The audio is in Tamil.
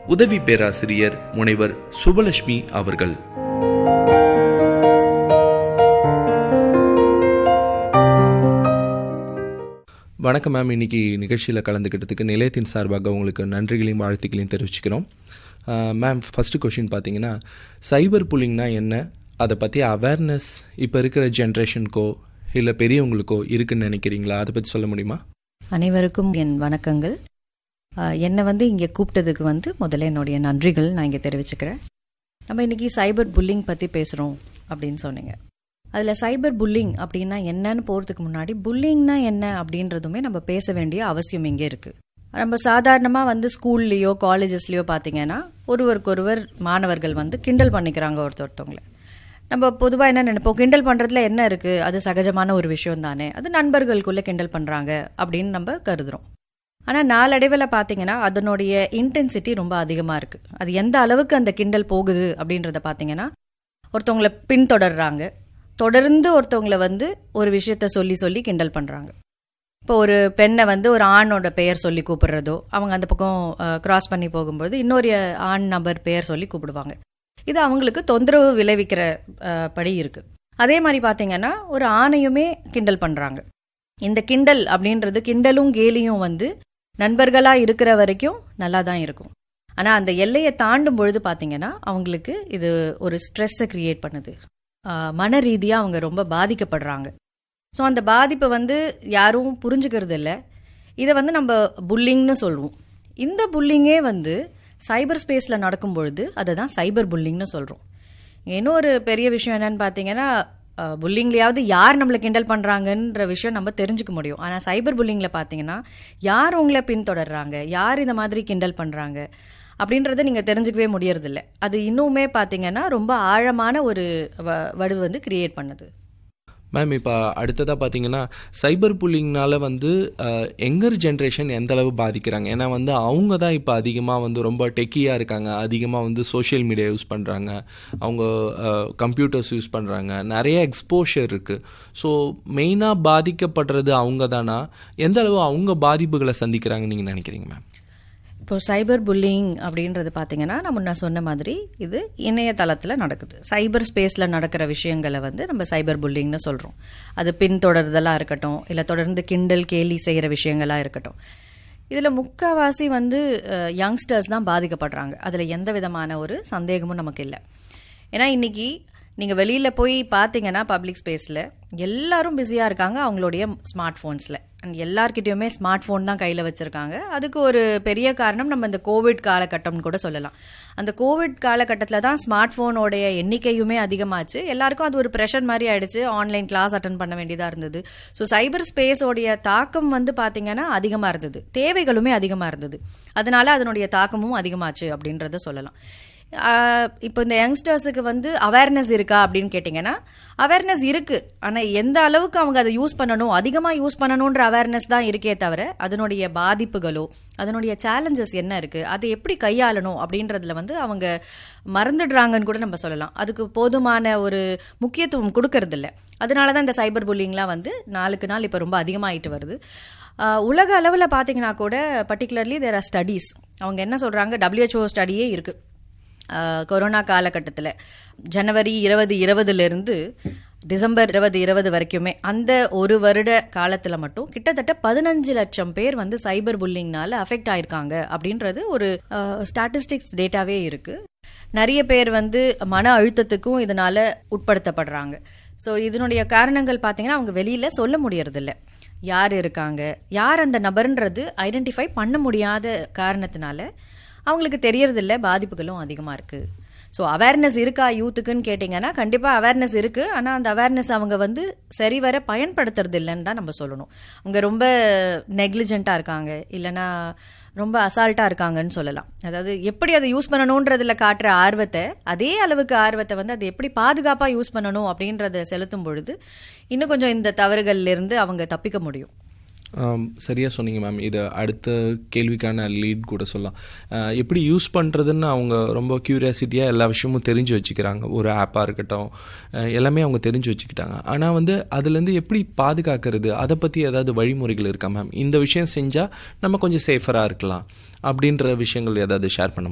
உதவி பேராசிரியர் முனைவர் சுபலட்சுமி அவர்கள் வணக்கம் மேம் இன்னைக்கு நிகழ்ச்சியில் கலந்துக்கிட்டதுக்கு நிலையத்தின் சார்பாக உங்களுக்கு நன்றிகளையும் வாழ்த்துக்களையும் தெரிவிச்சுக்கிறோம் மேம் ஃபஸ்ட்டு கொஷின் பார்த்தீங்கன்னா சைபர் புல்லிங்னா என்ன அதை பற்றி அவேர்னஸ் இப்போ இருக்கிற ஜென்ரேஷனுக்கோ இல்லை பெரியவங்களுக்கோ இருக்குன்னு நினைக்கிறீங்களா அதை பற்றி சொல்ல முடியுமா அனைவருக்கும் என் வணக்கங்கள் ஆஹ், என்னை வந்து இங்கே கூப்பிட்டதுக்கு வந்து முதல்ல என்னுடைய நன்றிகள் நான் இங்கே தெரிவிச்சுக்கிறேன் நம்ம இன்னைக்கு சைபர் புல்லிங் பற்றி பேசுகிறோம் அப்படின்னு சொன்னீங்க அதில் சைபர் புல்லிங் அப்படின்னா என்னன்னு போகிறதுக்கு முன்னாடி புல்லிங்னா என்ன அப்படின்றதுமே நம்ம பேச வேண்டிய அவசியம் இங்கே இருக்குது நம்ம சாதாரணமாக வந்து ஸ்கூல்லையோ காலேஜஸ்லேயோ பார்த்தீங்கன்னா ஒருவருக்கொருவர் மாணவர்கள் வந்து கிண்டல் பண்ணிக்கிறாங்க ஒருத்தர் ஒருத்தவங்களை நம்ம பொதுவாக என்ன நினைப்போம் கிண்டல் பண்ணுறதுல என்ன இருக்குது அது சகஜமான ஒரு விஷயம் தானே அது நண்பர்களுக்குள்ளே கிண்டல் பண்ணுறாங்க அப்படின்னு நம்ம கருதுறோம் ஆனால் நாளடைவில் பார்த்தீங்கன்னா அதனுடைய இன்டென்சிட்டி ரொம்ப அதிகமாக இருக்குது அது எந்த அளவுக்கு அந்த கிண்டல் போகுது அப்படின்றத பார்த்தீங்கன்னா ஒருத்தவங்களை பின்தொடர்றாங்க தொடர்ந்து ஒருத்தவங்களை வந்து ஒரு விஷயத்த சொல்லி சொல்லி கிண்டல் பண்ணுறாங்க இப்போ ஒரு பெண்ணை வந்து ஒரு ஆணோட பெயர் சொல்லி கூப்பிடுறதோ அவங்க அந்த பக்கம் கிராஸ் பண்ணி போகும்போது இன்னொரு ஆண் நபர் பெயர் சொல்லி கூப்பிடுவாங்க இது அவங்களுக்கு தொந்தரவு விளைவிக்கிற அஹ், படி இருக்கு அதே மாதிரி பார்த்தீங்கன்னா ஒரு ஆணையுமே கிண்டல் பண்ணுறாங்க இந்த கிண்டல் அப்படின்றது கிண்டலும் கேலியும் வந்து நண்பர்களாக இருக்கிற வரைக்கும் நல்லா தான் இருக்கும் ஆனால் அந்த எல்லையை தாண்டும் பொழுது பார்த்தீங்கன்னா அவங்களுக்கு இது ஒரு ஸ்ட்ரெஸ்ஸை கிரியேட் பண்ணுது ஆஹ், மன ரீதியாக அவங்க ரொம்ப பாதிக்கப்படுறாங்க ஸோ அந்த பாதிப்பை வந்து யாரும் புரிஞ்சுக்கிறது இல்லை இதை வந்து நம்ம புல்லிங்னு சொல்லுவோம் இந்த புல்லிங்கே வந்து சைபர் ஸ்பேஸில் நடக்கும் பொழுது அதை தான் சைபர் புல்லிங்னு சொல்கிறோம் இன்னொரு பெரிய விஷயம் என்னன்னு பார்த்தீங்கன்னா புல்லிங்லையாவது யார் நம்மளை கிண்டல் பண்ணுறாங்கன்ற விஷயம் நம்ம தெரிஞ்சுக்க முடியும் ஆனால் சைபர் புல்லிங்கில் பார்த்தீங்கன்னா யார் உங்களை பின்தொடர்றாங்க யார் இந்த மாதிரி கிண்டல் பண்ணுறாங்க அப்படின்றத நீங்கள் தெரிஞ்சுக்கவே முடியறதில்ல அது இன்னுமே பார்த்தீங்கன்னா ரொம்ப ஆழமான ஒரு வ- வடு வந்து கிரியேட் பண்ணுது மேம் இப்போ அடுத்ததாக பார்த்தீங்கன்னா சைபர் புல்லிங்னால வந்து எங்கர் ஜென்ரேஷன் எந்த அளவு பாதிக்கிறாங்க ஏன்னா வந்து அவங்க தான் இப்போ அதிகமாக வந்து ரொம்ப டெக்கியாக இருக்காங்க அதிகமாக வந்து சோஷியல் மீடியா யூஸ் பண்ணுறாங்க அவங்க கம்ப்யூட்டர்ஸ் யூஸ் பண்ணுறாங்க நிறைய எக்ஸ்போஷர் இருக்குது ஸோ மெயினாக பாதிக்கப்படுறது அவங்க தானா எந்த அளவு அவங்க பாதிப்புகளை சந்திக்கிறாங்கன்னு நீங்கள் நினைக்கிறீங்க மேம் இப்போ சைபர் புல்லிங் அப்படின்றது பார்த்தீங்கன்னா நான் முன்ன சொன்ன மாதிரி இது இணையதளத்தில் நடக்குது சைபர் ஸ்பேஸில் நடக்கிற விஷயங்களை வந்து நம்ம சைபர் புல்லிங்னு சொல்கிறோம் அது பின்தொடர்தலாக இருக்கட்டும் இல்லை தொடர்ந்து கிண்டல் கேலி செய்கிற விஷயங்களாக இருக்கட்டும் இதில் முக்கால்வாசி வந்து யங்ஸ்டர்ஸ் தான் பாதிக்கப்படுறாங்க அதில் எந்த விதமான ஒரு சந்தேகமும் நமக்கு இல்லை ஏன்னா இன்னைக்கு நீங்கள் வெளியில் போய் பார்த்தீங்கன்னா பப்ளிக் ஸ்பேஸில் எல்லாரும் பிஸியாக இருக்காங்க அவங்களுடைய ஸ்மார்ட் ஃபோன்ஸில் அண்ட் எல்லார்கிட்டயுமே ஸ்மார்ட் ஃபோன் தான் கையில் வச்சுருக்காங்க அதுக்கு ஒரு பெரிய காரணம் நம்ம இந்த கோவிட் காலகட்டம்னு கூட சொல்லலாம் அந்த கோவிட் காலகட்டத்தில் தான் ஸ்மார்ட் ஃபோனோடைய எண்ணிக்கையுமே அதிகமாச்சு எல்லாருக்கும் அது ஒரு ப்ரெஷர் மாதிரி ஆயிடுச்சு ஆன்லைன் கிளாஸ் அட்டன் பண்ண வேண்டியதாக இருந்தது ஸோ சைபர் ஸ்பேஸோடைய தாக்கம் வந்து பார்த்தீங்கன்னா அதிகமாக இருந்தது தேவைகளுமே அதிகமாக இருந்தது அதனால அதனுடைய தாக்கமும் அதிகமாச்சு அப்படின்றத சொல்லலாம் ஆஹ் இப்போ இந்த யங்ஸ்டர்ஸுக்கு வந்து அவேர்னஸ் இருக்கா அப்படின்னு கேட்டிங்கன்னா அவேர்னஸ் இருக்கு ஆனால் எந்த அளவுக்கு அவங்க அதை யூஸ் பண்ணணும் அதிகமாக யூஸ் பண்ணணுன்ற அவேர்னஸ் தான் இருக்கே தவிர அதனுடைய பாதிப்புகளோ அதனுடைய சேலஞ்சஸ் என்ன இருக்கு அதை எப்படி கையாளணும் அப்படின்றதுல வந்து அவங்க மறந்துடுறாங்கன்னு கூட நம்ம சொல்லலாம் அதுக்கு போதுமான ஒரு முக்கியத்துவம் கொடுக்கறது இல்ல அதனால தான் இந்த சைபர் புல்லிங்லாம் வந்து நாளுக்கு நாள் இப்போ ரொம்ப அதிகமாயிட்டு வருது ஆஹ் உலக அளவில் பார்த்தீங்கன்னா கூட பர்டிகுலர்லி தேர் ஆர் ஸ்டடீஸ் அவங்க என்ன சொல்றாங்க WHO ஸ்டடியே இருக்கு ஆஹ் கொரோனா காலகட்டத்தில் ஜனவரி இருபது இருபதுலேருந்து டிசம்பர் இருபது இருபது வரைக்குமே அந்த ஒரு வருட காலத்தில் மட்டும் கிட்டத்தட்ட பதினஞ்சு லட்சம் பேர் வந்து சைபர் புல்லிங்னால அஃபெக்ட் ஆயிருக்காங்க அப்படின்றது ஒரு ஸ்டாட்டிஸ்டிக்ஸ் டேட்டாவே இருக்கு நிறைய பேர் வந்து மன அழுத்தத்துக்கும் இதனால உட்படுத்தப்படுறாங்க ஸோ இதனுடைய காரணங்கள் பார்த்தீங்கன்னா அவங்க வெளியில சொல்ல முடியறதில்ல யார் இருக்காங்க யார் அந்த நபர்ன்றது ஐடென்டிஃபை பண்ண முடியாத காரணத்தினால அவங்களுக்கு தெரியறதில்ல பாதிப்புகளும் அதிகமாக இருக்குது ஸோ அவேர்னஸ் இருக்கா யூத்துக்குன்னு கேட்டிங்கன்னா கண்டிப்பாக அவேர்னஸ் இருக்குது ஆனால் அந்த அவேர்னஸ் அவங்க வந்து சரிவர பயன்படுத்துறது இல்லைன்னு தான் நம்ம சொல்லணும் அவங்க ரொம்ப நெக்லிஜென்ட்டாக இருக்காங்க இல்லைன்னா ரொம்ப அசால்ட்டாக இருக்காங்கன்னு சொல்லலாம் அதாவது எப்படி அதை யூஸ் பண்ணணுன்றதுல காட்டுற ஆர்வத்தை அதே அளவுக்கு ஆர்வத்தை வந்து அதை எப்படி பாதுகாப்பாக யூஸ் பண்ணணும் அப்படின்றத செலுத்தும் பொழுது இன்னும் கொஞ்சம் இந்த தவறுகள்ல இருந்து அவங்க தப்பிக்க முடியும் சரியாக சொன்னீங்க மேம் இது அடுத்த கேள்விக்கான லீட் கூட சொல்லலாம் அஹ், எப்படி யூஸ் பண்ணுறதுன்னு அவங்க ரொம்ப க்யூரியாசிட்டியாக எல்லா விஷயமும் தெரிஞ்சு வச்சுக்கிறாங்க ஒரு ஆப்பாக இருக்கட்டும் அஹ், எல்லாமே அவங்க தெரிஞ்சு வச்சுக்கிட்டாங்க ஆனால் வந்து அதுலேருந்து எப்படி பாதுகாக்கிறது அதை பற்றி ஏதாவது வழிமுறைகள் இருக்கா மேம் இந்த விஷயம் செஞ்சால் நம்ம கொஞ்சம் சேஃபராக இருக்கலாம் அப்படின்ற விஷயங்கள் ஏதாவது ஷேர் பண்ண